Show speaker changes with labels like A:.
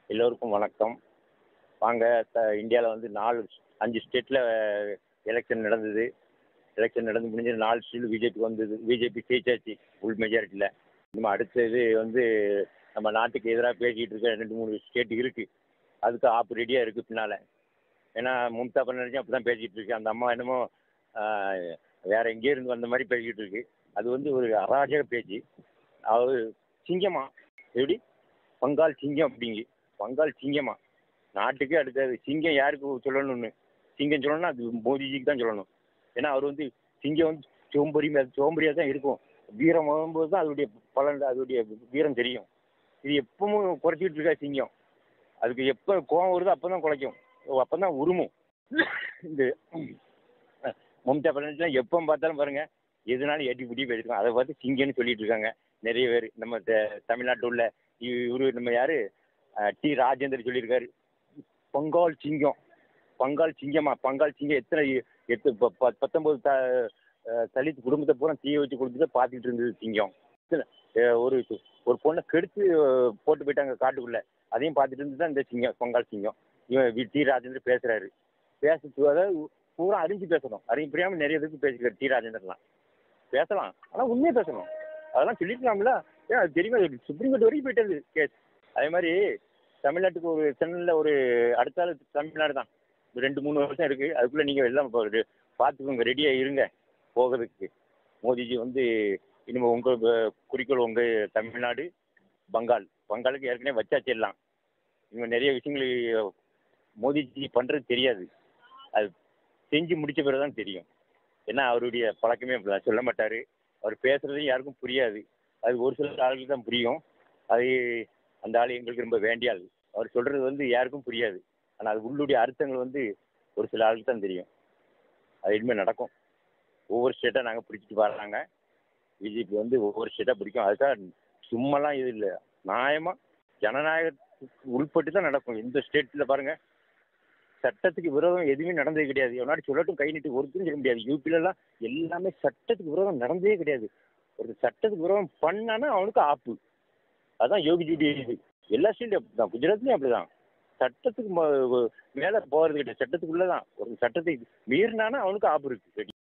A: எல்லோருக்கும் வணக்கம் வாங்க த இந்தியாவில் வந்து நாலு அஞ்சு ஸ்டேட்டில் எலெக்ஷன் நடந்தது எலெக்ஷன் நடந்து முடிஞ்சு நாலு ஸ்டேட் பிஜேபி வந்தது பிஜேபி ஜெயிச்சாச்சு ஃபுல் மெஜாரிட்டியில் இனிமேல் அடுத்தது வந்து நம்ம நாட்டுக்கு எதிராக பேசிக்கிட்டு இருக்க ரெண்டு மூணு ஸ்டேட் இருக்குது அதுக்கு ஆப் ரெடியாக இருக்குது பின்னால் ஏன்னா மம்தா பானர்ஜி அப்படி தான் பேசிக்கிட்டு இருக்கு அந்த அம்மா என்னமோ ஆஹ், வேற எங்கேயோ இருந்து வந்த மாதிரி பேசிக்கிட்டு இருக்கு அது வந்து ஒரு அராஜக பேச்சு அவர் சிங்கமா எப்படி பங்கால் சிங்கம் அப்படிங்கி பங்கால் சிங்கமா நாட்டுக்கு அடுத்தது சிங்கம் யாருக்கு சொல்லணும்னு சிங்கம் சொல்லணும்னா அது மோடிஜிக்கு தான் சொல்லணும் ஏன்னா அவர் வந்து சிங்கம் வந்து சோம்பரி சோம்பரியாக தான் இருக்கும் வீரம் வரும்போது தான் அதோடைய பலன் அதோடைய வீரம் தெரியும் இது எப்பவும் குறைச்சிக்கிட்டு இருக்கா சிங்கம் அதுக்கு எப்போ கோவம் வருதோ அப்போ தான் குலைக்கும் அப்போ தான் உருமும் இந்த மம்தா பானர்ஜிலாம் எப்போ பார்த்தாலும் பாருங்க எதுனாலும் ஏட்டி பிடி பேசிருக்காங்க அதை பார்த்து சிங்கம்னு சொல்லிட்டு இருக்காங்க நிறைய பேர் நம்ம த- தமிழ்நாட்டில் உள்ள இவரு நம்ம யாரு அஹ், டி ராஜேந்தர் சொல்லியிருக்காரு பங்கால் சிங்கம் பங்கால் சிங்கமா பங்கால் சிங்கம் எத்தனை எட்டு ப- ப- பத்தொன்பது த அஹ், தலித் குடும்பத்தை பூரா தீய வச்சு கொடுத்துட்டு பார்த்துட்டு இருந்தது சிங்கம் எத்தனை, அஹ், ஒரு ஒரு பொண்ணை கெடுத்து அஹ், போட்டு போயிட்டாங்க காட்டுக்குள்ள அதையும் பார்த்துட்டு இருந்து தான் இந்த சிங்கம் பங்கால் சிங்கம் இவன் வி- டி ராஜேந்தர் பேசுறாரு பேச அதாவது பூரா அறிஞ்சு பேசணும் அறிஞ்சு புரியாமல் நிறைய இதுக்கு பேசிக்கிறார் டி ராஜேந்தர்லாம் பேசலாம் ஆனால் உண்மையாக பேசணும் அதெல்லாம் சொல்லிக்கலாம்ல ஏன் அது தெரியுமா இது சுப்ரீம் கோர்ட் வரைக்கும் போயிட்டது கேஸ் அதே மாதிரி தமிழ்நாட்டுக்கு ஒரு சென்னையில் ஒரு அடுத்த ஆள் தமிழ்நாடு தான் ஒரு ரெண்டு மூணு வருஷம் இருக்குது அதுக்குள்ளே நீங்கள் எல்லாம் இப்போ ஒரு பார்த்துக்கோங்க ரெடியாக இருங்க போகிறதுக்கு மோடிஜி வந்து இனிமேல் உங்கள் குறிக்கோள் உங்கள் தமிழ்நாடு பங்கால் பங்காலுக்கு ஏற்கனவே வச்சாச்சு எல்லாம் இவங்க நிறைய விஷயங்கள் மோடிஜி பண்ணுறது தெரியாது அது செஞ்சு முடிச்ச பிறகு தான் தெரியும் ஏன்னா அவருடைய பழக்கமே அப்படிதான் சொல்ல மாட்டார் அவர் பேசுகிறதும் யாருக்கும் புரியாது அது ஒரு சில ஆளுகளுக்கு தான் புரியும் அது அந்த ஆள் எங்களுக்கு ரொம்ப வேண்டிய ஆள் அவர் சொல்கிறது வந்து யாருக்கும் புரியாது ஆனால் அது உள்ளுடைய அர்த்தங்கள் வந்து ஒரு சில ஆளுக்கு தான் தெரியும் அது இனிமேல் நடக்கும் ஒவ்வொரு ஸ்டேட்டாக நாங்கள் பிடிச்சிட்டு வர்றாங்க பிஜேபி வந்து ஒவ்வொரு ஸ்டேட்டாக பிடிக்கும் அதுக்காக சும்மாலாம் இது இல்லை நியாயமாக ஜனநாயகத்துக்கு உள்பட்டு தான் நடக்கும் இந்த ஸ்டேட்டில் பாருங்கள் சட்டத்துக்கு விரோதம் எதுவுமே நடந்ததே கிடையாது எவனாடி சொல்லட்டும் கை நீட்டி ஒருத்தரும் சொல்ல முடியாது யூபிலலாம் எல்லாமே சட்டத்துக்கு விரோதம் நடந்ததே கிடையாது ஒரு சட்டத்துக்கு விரோதம் பண்ணானா அவனுக்கு ஆப்பு அதான் யோகி ஜூடி இது எல்லா ஸ்டேட்லையும் அப்படி தான் குஜராத்லேயும் அப்படி தான் சட்டத்துக்கு ம- மேலே போகிறது கிடையாது சட்டத்துக்குள்ளே தான் ஒரு சட்டத்தை மீறினானா அவனுக்கு ஆப்பு இருக்குது